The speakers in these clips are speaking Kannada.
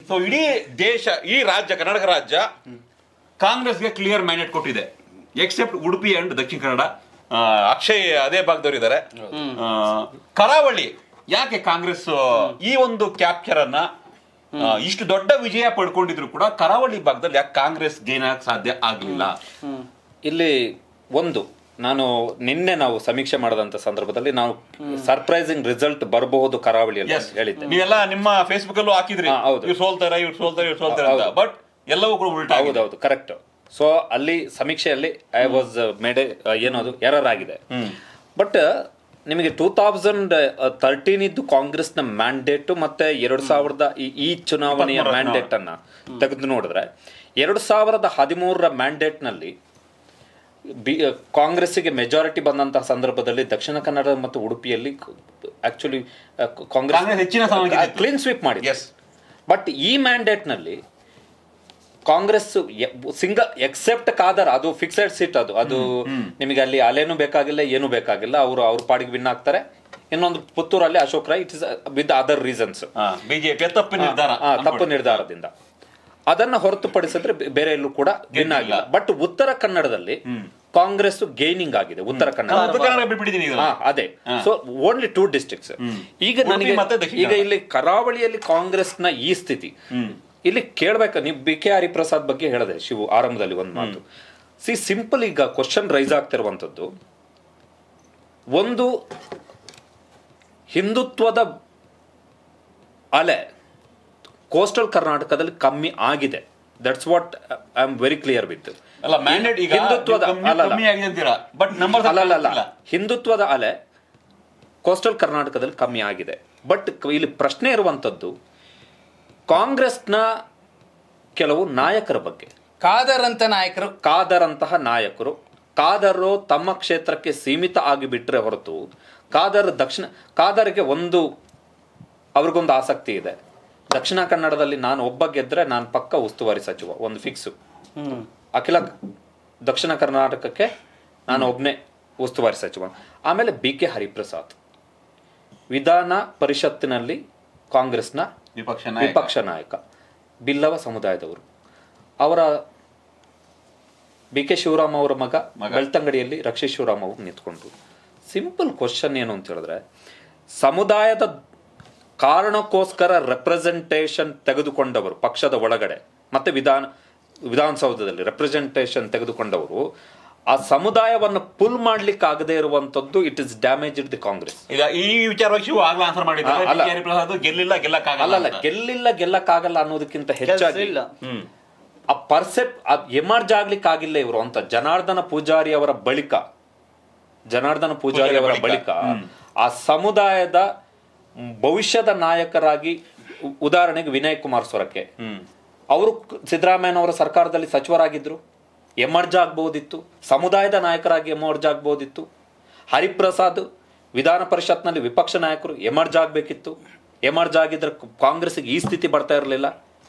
ಸೊ ಇಡೀ ದೇಶ ಈ ರಾಜ್ಯ ಕರ್ನಾಟಕ ರಾಜ್ಯ ಕಾಂಗ್ರೆಸ್ಗೆ ಕ್ಲಿಯರ್ ಮ್ಯಾಂಡೇಟ್ ಕೊಟ್ಟಿದೆ ಎಕ್ಸೆಪ್ಟ್ ಉಡುಪಿ ಅಂಡ್ ದಕ್ಷಿಣ ಕನ್ನಡ ಆ, ಅಕ್ಷಯ್ ಅದೇ ಭಾಗದವರು ಇದ್ದಾರೆ ಆ, ಕರಾವಳಿ ಯಾಕೆ ಕಾಂಗ್ರೆಸ್ ಈ ಒಂದು ಕ್ಯಾಪ್ಚರ್ ಅನ್ನ ಆ, ಇಷ್ಟು ದೊಡ್ಡ ವಿಜಯ ಪಡ್ಕೊಂಡಿದ್ರು ಕೂಡ ಕರಾವಳಿ ಭಾಗದಲ್ಲಿ ಯಾಕೆ ಕಾಂಗ್ರೆಸ್ ಗೇನ್ ಆಗಕ್ ಸಾಧ್ಯ ಆಗ್ಲಿಲ್ಲ ಇಲ್ಲಿ ಒಂದು ನಾನು ನಿನ್ನೆ ನಾವು ಸಮೀಕ್ಷೆ ಮಾಡದಂತ ಸಂದರ್ಭದಲ್ಲಿ ನಾವು ಸರ್ಪ್ರೈಸಿಂಗ್ ರಿಸಲ್ಟ್ ಬರಬಹುದು ಕರಾವಳಿಯಲ್ಲಿ Yes. ಅಂತ ಹೇಳಿದ್ದೆ ನೀವೆಲ್ಲ ನಿಮ್ಮ ಫೇಸ್ಬುಕ್ ಅಲ್ಲೂ ಹಾಕಿದ್ರಿ ಹಾ, ಹೌದು. ಇವ್ರು ಸೋಲ್ತಾರೆ ಇವ್ರು ಸೋಲ್ತಾರೆ ಇವ್ರು ಸೋಲ್ತಾರೆ ಅಂತ ಹೌದು. ಬಟ್ ಎಲ್ಲವೂ ಕೂಡ ಉಲ್ಟಾ ಆಗಿದೆ. ಹೌದೌದು ಕರೆಕ್ಟ್ ಸೊ ಅಲ್ಲಿ ಸಮೀಕ್ಷೆಯಲ್ಲಿ ಐ ವಾಸ್ ಮೇಡ್ ಏನದು ಎರರ್ ಆಗಿದೆ ಬಟ್ ನಿಮಗೆ ಟೂ ತೌಸಂಡ್ ತರ್ಟೀನ್ ಇದ್ದು ಕಾಂಗ್ರೆಸ್ನ ಮ್ಯಾಂಡೇಟ್ ಮತ್ತೆ ಎರಡ್ ಸಾವಿರದ ಈ- ಈ ಚುನಾವಣೆಯ ಇಪ್ಪತ್ಮೂರರ ಮ್ಯಾಂಡೇಟ್ ಅನ್ನ ತೆಗೆದು ನೋಡಿದ್ರೆ ಎರಡ್ ಸಾವಿರದ ಹದಿಮೂರರ ಮ್ಯಾಂಡೇಟ್ ನಲ್ಲಿ ಬಿ ಕಾಂಗ್ರೆಸ್ಸಿಗೆ ಮೆಜಾರಿಟಿ ಬಂದಂತಹ ಸಂದರ್ಭದಲ್ಲಿ ದಕ್ಷಿಣ ಕನ್ನಡ ಮತ್ತು ಉಡುಪಿಯಲ್ಲಿ ಆಕ್ಚುಲಿ ಕಾಂಗ್ರೆಸ್ ಹೆಚ್ಚಿನ ಸ್ಥಾನ ಗೆದ್ದಿತ್ತು. ಕ್ಲೀನ್ ಸ್ವೀಪ್ ಮಾಡಿ Yes. ಬಟ್ ಈ ಮ್ಯಾಂಡೇಟ್ ನಲ್ಲಿ ಕಾಂಗ್ರೆಸ್ ಸಿಂಗ ಎಕ್ಸೆಪ್ಟ್ ಕಾದರ್ ಅದು ಫಿಕ್ಸೆಡ್ ಸೀಟ್ ಅದು ಅದು ನಿಮಗೆ ಅಲ್ಲಿ ಅಲೆನೂ ಬೇಕಾಗಿಲ್ಲ ಏನು ಬೇಕಾಗಿಲ್ಲ ಅವರು ಅವ್ರ ಪಾಡಿಗೆ ವಿನ್ ಆಗ್ತಾರೆ ಇನ್ನೊಂದು ಪುತ್ತೂರಲ್ಲಿ Ashok Rai it is with other reasons ಹಾ, ಬಿಜೆಪಿ ತಪ್ಪು ನಿರ್ಧಾರ ತಪ್ಪು ಅನ್ಕೊಳ್ಳಿ. ನಿರ್ಧಾರದಿಂದ ಅದನ್ನ ಹೊರತುಪಡಿಸಿದ್ರೆ ಬೆ- ಬೇರೆ ಎಲ್ಲೂ ಕೂಡ ವಿನ್ ಆಗಿಲ್ಲ ಬಟ್ ಉತ್ತರ ಕನ್ನಡದಲ್ಲಿ ಕಾಂಗ್ರೆಸ್ ಗೇನಿಂಗ್ ಆಗಿದೆ ಉತ್ತರ ಕನ್ನಡ ನಾನು ಉತ್ತರ ಕನ್ನಡ ಬಿಟ್ಬಿಟ್ಟಿದ್ದೀನಿ ಈಗ. ಹಾ, ಅದೇ ಸೊ ಓನ್ಲಿ ಟೂ ಡಿಸ್ಟ್ರಿಕ್ಟ್ಸ್ ಈಗ ಉಡುಪಿ ನನಗೆ ಮತ್ತೆ ದಕ್ಷಿಣ ಈಗ ಇಲ್ಲಿ ಕರಾವಳಿಯಲ್ಲಿ ಕಾಂಗ್ರೆಸ್ನ ಈ ಸ್ಥಿತಿ ಇಲ್ಲಿ ಕೇಳ್ಬೇಕು ನೀವು ಬಿ ಕೆ ಹರಿಪ್ರಸಾದ್ ಬಗ್ಗೆ ಹೇಳಿದೆ ಶಿವು ಆರಂಭದಲ್ಲಿ ಒಂದು ಮಾತು ಸಿ ಸಿಂಪಲ್ ಈಗ ಕ್ವಶನ್ ರೈಸ್ ಆಗ್ತಿರುವಂತದ್ದು ಒಂದು ಹಿಂದುತ್ವದ ಅಲೆ ಕೋಸ್ಟಲ್ ಕರ್ನಾಟಕದಲ್ಲಿ ಕಮ್ಮಿ ಆಗಿದೆ that's what I am very clear with ಅಲ್ಲ ಮ್ಯಾಂಡೇಟ್ ಈಗ ಹಿಂದುತ್ವದ ಕಮ್ಮಿ- ಅಲ್ಲಲ್ಲ. ಕಮ್ಮಿ ಆಗಿದೆ ಅಂತೀರಾ ಬಟ್ ನಂಬರ್ ಅಲ್ಲಲ್ಲ ಹಿಂದುತ್ವದ ಅಲೆ ಕೋಸ್ಟಲ್ ಕರ್ನಾಟಕದಲ್ಲಿ ಕಮ್ಮಿ ಆಗಿದೆ ಬಟ್ ಇಲ್ಲಿ ಪ್ರಶ್ನೆ ಇರುವಂತದ್ದು ಕಾಂಗ್ರೆಸ್ನ ಕೆಲವು ನಾಯಕರ ಬಗ್ಗೆ ಕಾದರ್ ಅಂತ ನಾಯಕರು ಕಾದರಂತಹ ನಾಯಕರು ಕಾದರು ತಮ್ಮ ಕ್ಷೇತ್ರಕ್ಕೆ ಸೀಮಿತ ಆಗಿಬಿಟ್ರೆ ಹೊರತು ಕಾದರ್ ದಕ್ಷಿಣ ಕಾದರ್ಗೆ ಒಂದು ಅವ್ರಿಗೊಂದು ಆಸಕ್ತಿ ಇದೆ ದಕ್ಷಿಣ ಕನ್ನಡದಲ್ಲಿ ನಾನು ಒಬ್ಬ ಗೆದ್ರೆ ನಾನು ಪಕ್ಕ ಉಸ್ತುವಾರಿ ಸಚಿವ ಒಂದು ಫಿಕ್ಸು ಅಖಿಲ ದಕ್ಷಿಣ ಕರ್ನಾಟಕಕ್ಕೆ ನಾನು ಒಬ್ಬನೇ ಉಸ್ತುವಾರಿ ಸಚಿವ ಆಮೇಲೆ ಬಿ ಕೆ ಹರಿಪ್ರಸಾದ್ ವಿಧಾನ ಪರಿಷತ್ತಿನಲ್ಲಿ ಕಾಂಗ್ರೆಸ್ನ ವಿಪಕ್ಷ ನಾಯಕ. ವಿಪಕ್ಷ ನಾಯಕ ಬಿಲ್ಲವ ಸಮುದಾಯದವರು ಅವರ ಬಿ ಕೆ ಶಿವರಾಮ್ ಅವರ ಮಗ ಮಗ. ಬೆಳ್ತಂಗಡಿಯಲ್ಲಿ ರಕ್ಷಿ ಶಿವರಾಮ್ ಅವರು ನಿಂತ್ಕೊಂಡ್ರು ಸಿಂಪಲ್ ಕ್ವಶನ್ ಏನು ಅಂತ ಹೇಳಿದ್ರೆ ಸಮುದಾಯದ ಕಾರಣಕ್ಕೋಸ್ಕರ ರೆಪ್ರೆಸೆಂಟೇಷನ್ ತೆಗೆದುಕೊಂಡವರು ಪಕ್ಷದ ಒಳಗಡೆ ಮತ್ತೆ ವಿಧಾನ ವಿಧಾನಸೌಧದಲ್ಲಿ ರೆಪ್ರೆಸೆಂಟೇಷನ್ ತೆಗೆದುಕೊಂಡವರು ಆ ಸಮುದಾಯವನ್ನು ಪುಲ್ ಮಾಡ್ಲಿಕ್ಕೆ ಆಗದೆ ಇರುವಂತದ್ದು it is damage the Congress ಈಗ ಈ ವಿಚಾರವಾಗಿ ಶಿವ ಆಗ್ಲೇ ಆನ್ಸರ್ ಮಾಡಿದ್ದಾರೆ ಆ, ಅಲ್ಲ. ಡಿ ಕೆ ಹರಿಪ್ರಸಾದ್ ಗೆಲ್ಲಿಲ್ಲ ಗೆಲ್ಲಕ್ಕಾಗಲ್ಲ ಅಲ್ಲಲ್ಲ ಅಂತ. ಗೆಲ್ಲಿಲ್ಲ ಗೆಲ್ಲಕ್ಕಾಗಲ್ಲ ಅನ್ನೋದಕ್ಕಿಂತ ಹೆಚ್ಚಾಗಿ ಇಲ್ಲ. ಹ್ಮ್ ಆ ಪರ್ಸೆಪ್ ಎಮರ್ಜ್ ಆಗ್ಲಿಕ್ಕೆ ಆಗಿಲ್ಲ ಇವರು ಅಂತ ಜನಾರ್ದನ ಪೂಜಾರಿ ಅವರ ಬಳಿಕ ಜನಾರ್ದನ ಪೂಜಾರಿ ಅವರ ಬಳಿಕ ಆ ಸಮುದಾಯದ ಭವಿಷ್ಯದ ನಾಯಕರಾಗಿ ಉ- ಉದಾಹರಣೆಗೆ ವಿನಯ್ ಕುಮಾರ್ ಸೊರಕೆ ಅವರು ಸಿದ್ದರಾಮಯ್ಯನವರ ಸರ್ಕಾರದಲ್ಲಿ ಸಚಿವರಾಗಿದ್ರು ಎಮರ್ಜ್ ಆಗ್ಬೋದಿತ್ತು ಸಮುದಾಯದ ನಾಯಕರಾಗಿ ಎಮರ್ಜ್ ಆಗ್ಬೋದಿತ್ತು ಹರಿಪ್ರಸಾದ್ ವಿಧಾನ ಪರಿಷತ್ನಲ್ಲಿ ವಿಪಕ್ಷ ನಾಯಕರು ಎಮರ್ಜ್ ಆಗ್ಬೇಕಿತ್ತು ಎಮರ್ಜ್ ಆಗಿದ್ರೆ ಕಾಂಗ್ರೆಸ್ಗೆ ಈ ಸ್ಥಿತಿ ಬರ್ತಾ ಇರಲಿಲ್ಲ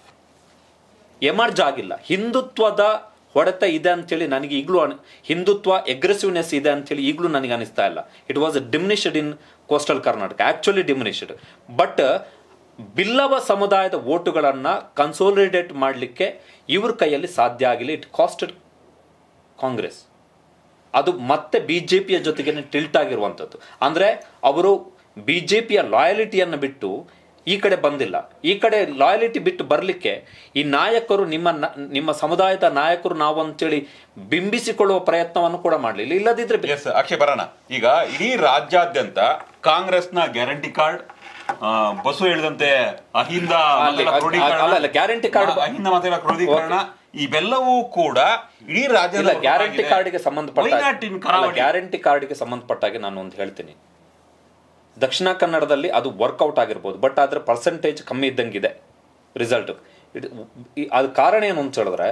ಎಮರ್ಜ್ ಆಗಿಲ್ಲ ಹಿಂದುತ್ವದ ಹೊಡೆತ ಇದೆ ಅಂತೇಳಿ ನನಗೆ ಈಗಲೂ ಅನ್ ಹಿಂದುತ್ವ ಎಗ್ರೆಸಿವ್ನೆಸ್ ಇದೆ ಅಂತೇಳಿ ಈಗಲೂ ನನಗೆ ಅನಿಸ್ತಾ ಇಲ್ಲ it was diminished in coastal Karnataka actually diminished but Billava ಸಮುದಾಯದ ಓಟುಗಳನ್ನ ಕನ್ಸೋಲಿಡೇಟ್ ಮಾಡಲಿಕ್ಕೆ ಇವ್ರ ಕೈಯಲ್ಲಿ ಸಾಧ್ಯ ಆಗಿಲ್ಲ ಇಟ್ ಕಾಸ್ಟೆಡ್ ಕಾಂಗ್ರೆಸ್ ಅದು ಮತ್ತೆ ಬಿಜೆಪಿಯ ಜೊತೆಗೆ ಟಿಲ್ಟ್ ಆಗಿರುವಂಥದ್ದು ಅಂದ್ರೆ ಅವರು ಬಿಜೆಪಿಯ ಲಾಯಲಿಟಿಯನ್ನು ಬಿಟ್ಟು ಈ ಕಡೆ ಬಂದಿಲ್ಲ ಈ ಕಡೆ ಲಾಯಲಿಟಿ ಬಿಟ್ಟು ಬರಲಿಕ್ಕೆ ಈ ನಾಯಕರು ನಿಮ್ಮ ನ- ನಿಮ್ಮ ಸಮುದಾಯದ ನಾಯಕರು ನಾವು ಅಂತೇಳಿ ಬಿಂಬಿಸಿಕೊಳ್ಳುವ ಪ್ರಯತ್ನವನ್ನು ಕೂಡ ಮಾಡಲಿಲ್ಲ ಇಲ್ಲದಿದ್ರೆ ಬೆ- ಎಸ್ ಅಕ್ಷಯ್ ಬರೋಣ ಈಗ ಇಡೀ ರಾಜ್ಯಾದ್ಯಂತ ಕಾಂಗ್ರೆಸ್ನ ಗ್ಯಾರಂಟಿ ಕಾರ್ಡ್ ಆ, ಬಸು ಹೇಳಿದಂತೆ ಅಹಿಂದ ಅಲ್ಲಿ- ಮತಗಳ ಕ್ರೋಢೀಕರಣ, ಅಲ್ಲ, ಅಲ್ಲ, guarantee card ಬ- ಅಹಿಂದ ಮತಗಳ ಕ್ರೋಢೀಕರಣ ಇವೆಲ್ಲವೂ ಕೂಡ ಇಡೀ ರಾಜ್ಯದ ಇಲ್ಲ ಗ್ಯಾರಂಟಿ ಕಾರ್ಡ್ಗೆ ಸಂಬಂಧಪಟ್ಟ Why not in Karavali? Guarantee ಕಾರ್ಡ್ಗೆ ಸಂಬಂಧಪಟ್ಟಾಗೆ ನಾನು ಒಂದು ಹೇಳ್ತೀನಿ ದಕ್ಷಿಣ ಕನ್ನಡದಲ್ಲಿ ಅದು ವರ್ಕೌಟ್ ಆಗಿರ್ಬೋದು ಬಟ್ ಅದ್ರ ಪರ್ಸೆಂಟೇಜ್ ಕಮ್ಮಿ ಇದ್ದಂಗಿದೆ ರಿಸಲ್ಟ್ ಅದು ಕಾರಣ ಏನು ಅಂತ ಹೇಳಿದ್ರೆ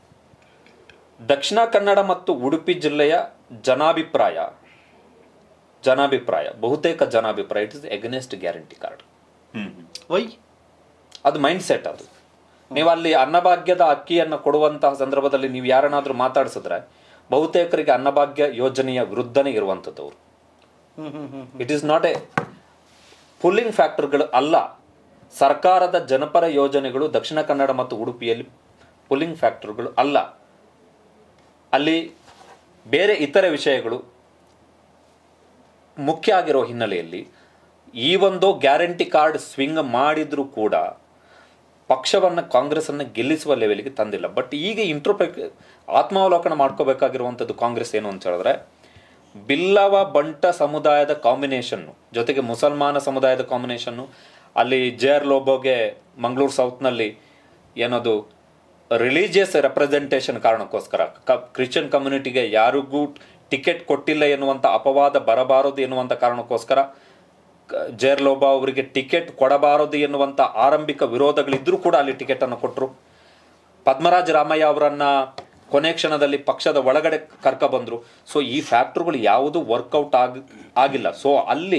ದಕ್ಷಿಣ ಕನ್ನಡ ಮತ್ತು ಉಡುಪಿ ಜಿಲ್ಲೆಯ ಜನಾಭಿಪ್ರಾಯ ಜನಾಭಿಪ್ರಾಯ ಬಹುತೇಕ ಜನಾಭಿಪ್ರಾಯ it is against guarantee card hmm why ಅದು ಮೈಂಡ್ ಸೆಟ್ ಅದು ನೀವು ಅಲ್ಲಿ ಅನ್ನಭಾಗ್ಯದ ಅಕ್ಕಿಯನ್ನು ಕೊಡುವಂತಹ ಸಂದರ್ಭದಲ್ಲಿ ನೀವು ಯಾರನ್ನಾದ್ರೂ ಮಾತಾಡಿಸಿದ್ರೆ ಬಹುತೇಕರಿಗೆ ಅನ್ನಭಾಗ್ಯ ಯೋಜನೆಯ ವಿರುದ್ಧನೇ ಇರುವಂಥದ್ದವರು it is not a pulling ಫ್ಯಾಕ್ಟರ್ಗಳು ಅಲ್ಲ ಸರ್ಕಾರದ ಜನಪರ ಯೋಜನೆಗಳು ದಕ್ಷಿಣ ಕನ್ನಡ ಮತ್ತು ಉಡುಪಿಯಲ್ಲಿ ಪುಲ್ಲಿಂಗ್ ಫ್ಯಾಕ್ಟರ್ಗಳು ಅಲ್ಲ ಅಲ್ಲಿ ಬೇರೆ ಇತರೆ ವಿಷಯಗಳು ಮುಖ್ಯ ಆಗಿರೋ ಹಿನ್ನೆಲೆಯಲ್ಲಿ ಈ ಒಂದು ಗ್ಯಾರಂಟಿ ಕಾರ್ಡ್ ಸ್ವಿಂಗ್ ಮಾಡಿದ್ರೂ ಕೂಡ ಪಕ್ಷವನ್ನು ಕಾಂಗ್ರೆಸ್ಸನ್ನು ಗೆಲ್ಲಿಸುವ ಲೆವೆಲ್ಗೆ ತಂದಿಲ್ಲ ಬಟ್ ಈಗ ಇಂಟ್ರೋಪೆ ಆತ್ಮಾವಲೋಕನ ಮಾಡ್ಕೋಬೇಕಾಗಿರುವಂಥದ್ದು ಕಾಂಗ್ರೆಸ್ ಏನು ಅಂತ ಹೇಳಿದ್ರೆ ಬಿಲ್ಲವ ಬಂಟ ಸಮುದಾಯದ ಕಾಂಬಿನೇಷನ್ನು ಜೊತೆಗೆ ಮುಸಲ್ಮಾನ ಸಮುದಾಯದ ಕಾಂಬಿನೇಷನ್ನು ಅಲ್ಲಿ ಜೆ ಆರ್ ಲೋಬೋಗೆ ಮಂಗಳೂರು ಸೌತ್ನಲ್ಲಿ ಏನದು ರಿಲಿಜಿಯಸ್ ರೆಪ್ರೆಸೆಂಟೇಷನ್ ಕಾರಣಕ್ಕೋಸ್ಕರ ಕ ಕ್ರಿಶ್ಚಿಯನ್ ಕಮ್ಯುನಿಟಿಗೆ ಯಾರಿಗೂ ಟಿಕೆಟ್ ಕೊಟ್ಟಿಲ್ಲ ಎನ್ನುವಂಥ ಅಪವಾದ ಬರಬಾರದು ಎನ್ನುವಂಥ ಕಾರಣಕ್ಕೋಸ್ಕರ ಕ- ಜೇರ್ ಲೋಬಾ ಅವರಿಗೆ ಟಿಕೆಟ್ ಕೊಡಬಾರದು ಎನ್ನುವಂಥ ಆರಂಭಿಕ ವಿರೋಧಗಳಿದ್ರೂ ಕೂಡ ಅಲ್ಲಿ ಟಿಕೆಟ್ ಅನ್ನು ಕೊಟ್ಟರು ಪದ್ಮರಾಜ ರಾಮಯ್ಯ ಅವರನ್ನ ಕೊನೆ ಕ್ಷಣದಲ್ಲಿ ಪಕ್ಷದ ಒಳಗಡೆ ಕರ್ಕ ಬಂದ್ರು ಸೊ ಈ ಫ್ಯಾಕ್ಟ್ರಿಗಳು ಯಾವುದು ವರ್ಕೌಟ್ ಆಗ ಆಗಿಲ್ಲ ಸೊ ಅಲ್ಲಿ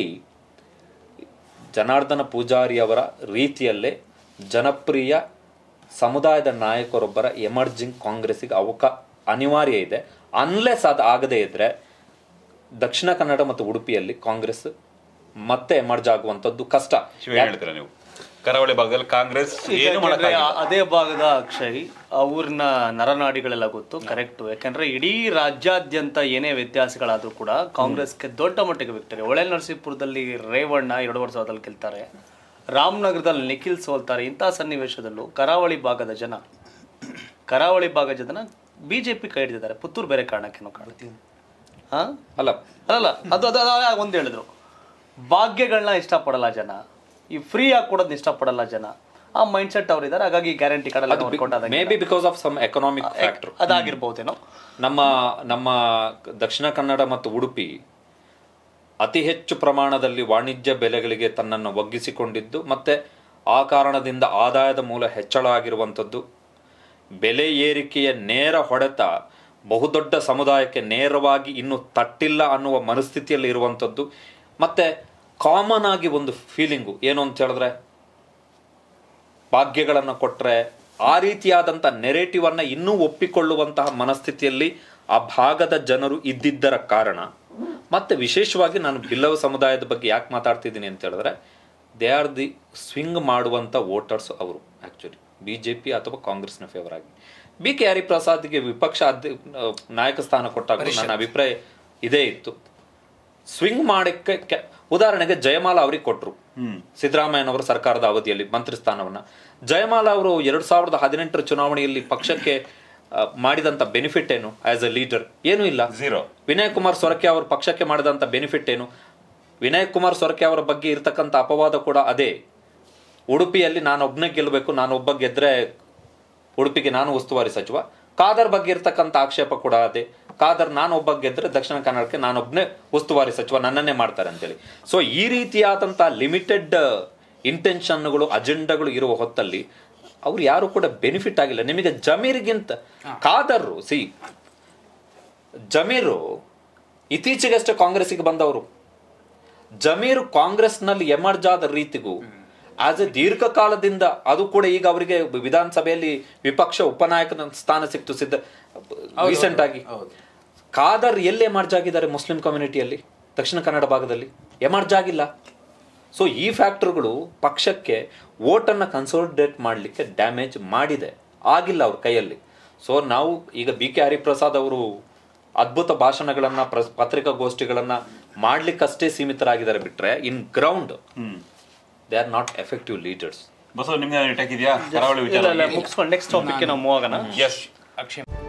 ಜನಾರ್ದನ ಪೂಜಾರಿ ಅವರ ರೀತಿಯಲ್ಲೇ ಜನಪ್ರಿಯ ಸಮುದಾಯದ ನಾಯಕರೊಬ್ಬರ ಎಮರ್ಜಿಂಗ್ ಕಾಂಗ್ರೆಸ್ಸಿಗೆ ಅವಕ ಅನಿವಾರ್ಯ ಇದೆ ಅನ್ಲೆಸ್ ಅದು ಆಗದೇ ಇದ್ರೆ ದಕ್ಷಿಣ ಕನ್ನಡ ಮತ್ತು ಉಡುಪಿಯಲ್ಲಿ ಕಾಂಗ್ರೆಸ್ ಮತ್ತೆ ಎಮರ್ಜ್ ಆಗುವಂಥದ್ದು ಕಷ್ಟ ಶಿವ ಏನ್ ಹೇಳ್ತೀರಾ ನೀವು ಕರಾವಳಿ ಭಾಗದಲ್ಲಿ ಕಾಂಗ್ರೆಸ್ ಏನು ಯಾಕಂದ್ರೆ ಮಾಡಕ್ಕಾಗಿಲ್ಲ ಆ- ಅದೇ ಭಾಗದ ಅಕ್ಷಯ್ ಆ ಊರಿನ ನರನಾಡಿಗಳೆಲ್ಲ ಗೊತ್ತು ಕರೆಕ್ಟ್ ಯಾಕಂದ್ರೆ ಇಡೀ ರಾಜ್ಯಾದ್ಯಂತ ಏನೇ ವ್ಯತ್ಯಾಸಗಳಾದ್ರೂ ಕೂಡ ಕಾಂಗ್ರೆಸ್ಗೆ ದೊಡ್ಡ ಮಟ್ಟಿಗೆ ವಿಕ್ಟರಿ ಹೊಳೆ ನರಸೀಪುರದಲ್ಲಿ ರೇವಣ್ಣ ಎರಡು ವರ್ಷದಲ್ಲಿ ಗೆಲ್ತಾರೆ ರಾಮನಗರದಲ್ಲಿ ನಿಖಿಲ್ ಸೋಲ್ತಾರೆ ಇಂತಹ ಸನ್ನಿವೇಶದಲ್ಲೂ ಕರಾವಳಿ ಭಾಗದ ಜನ ಕರಾವಳಿ ಭಾಗದ ಜನ ಬಿಜೆಪಿ ಕೈ ಹಿಡಿದಿದ್ದಾರೆ ಪುತ್ತೂರು ಬೇರೆ ಕಾರಣಕ್ಕೇನೋ ಕಾಣ್ತೀವಿ ಹಾ ಅಲ್ಲ ಅಲ್ಲ ಅದು ಅದು ಅದು ಒಂದು ಹೇಳಿದ್ರು ಭಾಗ್ಯಗಳನ್ನ ಇಷ್ಟಪಡಲ್ಲ ಜನ ಈ ಫ್ರೀ ಆಗಿ ಕೊಡೋದನ್ನ ಇಷ್ಟಪಡಲ್ಲ ಜನ ಆ ಮೈಂಡ್ ಸೆಟ್ ಅವ್ರಿದ್ದಾರೆ ಹಾಗಾಗಿ ಗ್ಯಾರಂಟಿ ಕಾರ್ಡ್ ಎಲ್ಲ ವರ್ಕೌಟ್ ಆದಾಗ may be because of some economic factor ಅದಾಗಿರ್ಬೋದೇನೋ ನಮ್ಮ ನಮ್ಮ ದಕ್ಷಿಣ ಕನ್ನಡ ಮತ್ತು ಉಡುಪಿ ಅತಿ ಹೆಚ್ಚು ಪ್ರಮಾಣದಲ್ಲಿ ವಾಣಿಜ್ಯ ಬೆಲೆಗಳಿಗೆ ತನ್ನನ್ನು ಒಗ್ಗಿಸಿಕೊಂಡಿದ್ದು ಮತ್ತೆ ಆ ಕಾರಣದಿಂದ ಆದಾಯದ ಮೂಲ ಹೆಚ್ಚಳ ಆಗಿರುವಂಥದ್ದು ಬೆಲೆ ಏರಿಕೆಯ ನೇರ ಹೊಡೆತ ಬಹುದೊಡ್ಡ ಸಮುದಾಯಕ್ಕೆ ನೇರವಾಗಿ ಇನ್ನೂ ತಟ್ಟಿಲ್ಲ ಅನ್ನುವ ಮನಸ್ಥಿತಿಯಲ್ಲಿ ಇರುವಂಥದ್ದು ಮತ್ತೆ ಕಾಮನ್ ಆಗಿ ಒಂದು ಫೀಲಿಂಗು ಏನು ಅಂತ ಹೇಳಿದ್ರೆ ಭಾಗ್ಯಗಳನ್ನು ಕೊಟ್ಟರೆ ಆ ರೀತಿಯಾದಂಥ ನೆರೇಟಿವ್ ಅನ್ನ ಇನ್ನೂ ಒಪ್ಪಿಕೊಳ್ಳುವಂತಹ ಮನಸ್ಥಿತಿಯಲ್ಲಿ ಆ ಭಾಗದ ಜನರು ಇದ್ದಿದ್ದರ ಕಾರಣ ಮತ್ತೆ ವಿಶೇಷವಾಗಿ ನಾನು ಬಿಲ್ಲವ ಸಮುದಾಯದ ಬಗ್ಗೆ ಯಾಕೆ ಮಾತಾಡ್ತಿದ್ದೀನಿ ಅಂತ ಹೇಳಿದ್ರೆ ದೇ ಆರ್ ದಿ ಸ್ವಿಂಗ್ ಮಾಡುವಂಥ ವೋಟರ್ಸ್ ಅವರು ಆ್ಯಕ್ಚುಲಿ ಬಿ ಜೆ ಪಿ ಅಥವಾ ಕಾಂಗ್ರೆಸ್ನ ಫೇವರ್ ಆಗಿ ಬಿ ಕೆ ಹರಿಪ್ರಸಾದ್ಗೆ ವಿಪಕ್ಷ ಅಧ್ಯ ನಾಯಕ ಸ್ಥಾನ ಕೊಟ್ಟಾಗ ನನ್ನ ಅಭಿಪ್ರಾಯ ಇದೇ ಇತ್ತು ಸ್ವಿಂಗ್ ಮಾಡಕ್ಕೆ ಕೆ- ಉದಾಹರಣೆಗೆ ಜಯಮಾಲ ಅವ್ರಿಗೆ ಕೊಟ್ರು ಸಿದ್ದರಾಮಯ್ಯನವರ ಸರ್ಕಾರದ ಅವಧಿಯಲ್ಲಿ ಮಂತ್ರಿ ಸ್ಥಾನವನ್ನ ಜಯಮಾಲ ಅವರು ಎರಡ್ ಸಾವಿರದ ಹದಿನೆಂಟರ ಚುನಾವಣೆಯಲ್ಲಿ ಪಕ್ಷಕ್ಕೆ ಆ, ಮಾಡಿದಂತ ಬೆನಿಫಿಟ್ ಏನು ಆಸ್ ಎ ಲೀಡರ್ ಏನೂ ಇಲ್ಲ ಝೀರೋ ವಿನಯ್ ಕುಮಾರ್ ಸೊರಕೆ ಅವರು ಪಕ್ಷಕ್ಕೆ ಮಾಡಿದಂತ ಬೆನಿಫಿಟ್ ಏನು ವಿನಯ್ ಕುಮಾರ್ ಸೊರಕೆ ಅವರ ಬಗ್ಗೆ ಇರತಕ್ಕಂಥ ಅಪವಾದ ಕೂಡ ಅದೇ ಉಡುಪಿಯಲ್ಲಿ ನಾನು ಒಬ್ಬನೇ ಗೆಲ್ಲಬೇಕು ನಾನು ಒಬ್ಬ ಗೆದ್ರೆ ಉಡುಪಿಗೆ ನಾನು ಉಸ್ತುವಾರಿ ಸಚಿವ ಖಾದರ್ ಬಗ್ಗೆ ಇರ್ತಕ್ಕಂಥ ಆಕ್ಷೇಪ ಕೂಡ ಅದೇ ಖಾದರ್ ನಾನು ಒಬ್ಬ ಗೆದ್ರೆ ದಕ್ಷಿಣ ಕನ್ನಡಕ್ಕೆ ನಾನೊಬ್ಬನೇ ಉಸ್ತುವಾರಿ ಸಚಿವ ನನ್ನನ್ನೇ ಮಾಡ್ತಾರೆ ಅಂತೇಳಿ ಸೊ ಈ ರೀತಿಯಾದಂಥ ಲಿಮಿಟೆಡ್ ಇಂಟೆನ್ಷನ್ಗಳು ಅಜೆಂಡಗಳು ಇರುವ ಹೊತ್ತಲ್ಲಿ ಅವ್ರು ಯಾರು ಕೂಡ ಬೆನಿಫಿಟ್ ಆಗಿಲ್ಲ ನಿಮಗೆ ಜಮೀರ್ಗಿಂತ ಖಾದರ್ ಸಿ ಜಮೀರು ಇತ್ತೀಚೆಗಷ್ಟೇ ಕಾಂಗ್ರೆಸ್ಸಿಗೆ ಬಂದವರು ಜಮೀರು ಕಾಂಗ್ರೆಸ್ನಲ್ಲಿ ಎಮರ್ಜ್ ಆದ ರೀತಿಗೂ ಆಸ್ ಎ ದೀರ್ಘಕಾಲದಿಂದ ಅದು ಕೂಡ ಈಗ ಅವರಿಗೆ ವಿಧಾನಸಭೆಯಲ್ಲಿ ವಿಪಕ್ಷ ಉಪನಾಯಕನ ಸ್ಥಾನ ಸಿಕ್ತು ಸಿದ್ಧ ರೀಸೆಂಟ್ ಆಗಿ ಖಾದರ್ ಎಲ್ಲಿ ಎಮರ್ಜ್ ಆಗಿದ್ದಾರೆ ಮುಸ್ಲಿಂ ಕಮ್ಯುನಿಟಿಯಲ್ಲಿ ದಕ್ಷಿಣ ಕನ್ನಡ ಭಾಗದಲ್ಲಿ ಎಮರ್ಜ್ ಆಗಿಲ್ಲ ಸೊ ಈ ಫ್ಯಾಕ್ಟರ್ಗಳು ಪಕ್ಷಕ್ಕೆ ವೋಟನ್ನು ಕನ್ಸೋಲಿಡೇಟ್ ಮಾಡಲಿಕ್ಕೆ ಡ್ಯಾಮೇಜ್ ಮಾಡಿದೆ ಆಗಿಲ್ಲ ಅವ್ರ ಕೈಯಲ್ಲಿ ಸೊ ನಾವು ಈಗ ಬಿ ಕೆ ಹರಿಪ್ರಸಾದ್ ಅವರು ಅದ್ಭುತ ಭಾಷಣಗಳನ್ನ ಪ್ರ- ಪತ್ರಿಕಾಗೋಷ್ಠಿಗಳನ್ನ ಮಾಡ್ಲಿಕ್ಕಷ್ಟೇ ಸೀಮಿತರಾಗಿದ್ದಾರೆ ಬಿಟ್ರೆ in ground they are not effective leaders Basava ನಿಮ್ಗೆ ಅಟ್ಯಾಕ್ ಇದೆಯಾ ಕರಾವಳಿ ಇಲ್ಲ ಇಲ್ಲ ವಿಚಾರ ಮುಗಿಸ್ಕೊಂಡು ನೆಕ್ಸ್ಟ್ ಟಾಪಿಕ್ಗೆ ನಾವು ಮೂವ್ ಆಗೋಣ ಎಸ್ ಅಕ್ಷಯ್